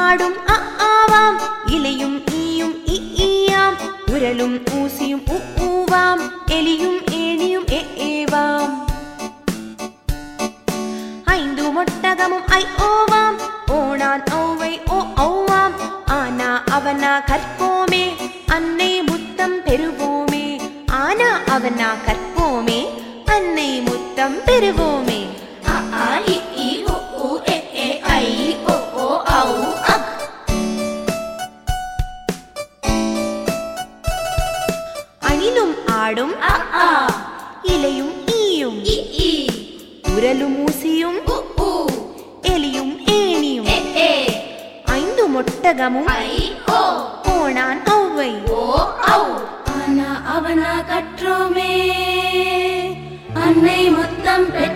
ஆடும் அ ஆவாம் இலையும் ஈயும் இ ஈயாம் உரலும் ஊசியும் உ ஊவாம் எலியும் ஏணியும் எ ஏவாம் ஐந்து மொட்டகமும் ஐ ஓவாம் ஓணான் ஔவை ஓ ஔவாம் ஆனா அவனா கற்போமே அன்னை முத்தம் பெறுவோமே ஆனா அவனா கற்போமே அன்னை முத்தம் பெறுவோமே அ ஆ இ ஈ உ ஊ எ ஏ ஐ ஓ ஓ ஔ அக் அணிலும் ஆடும் அ ஆ இலையும் ஈயும் இ ஈ உரலும் ஊசியும் உ ஊ எலியும் ஏணியும் எ ஏ ஐந்து மொட்டகமும் ஐ ஓ ஓணான் ஔவை ஓ ஔ ஆனா அவனா கற்றோமே அன்னை முத்தம் பெற்றோமே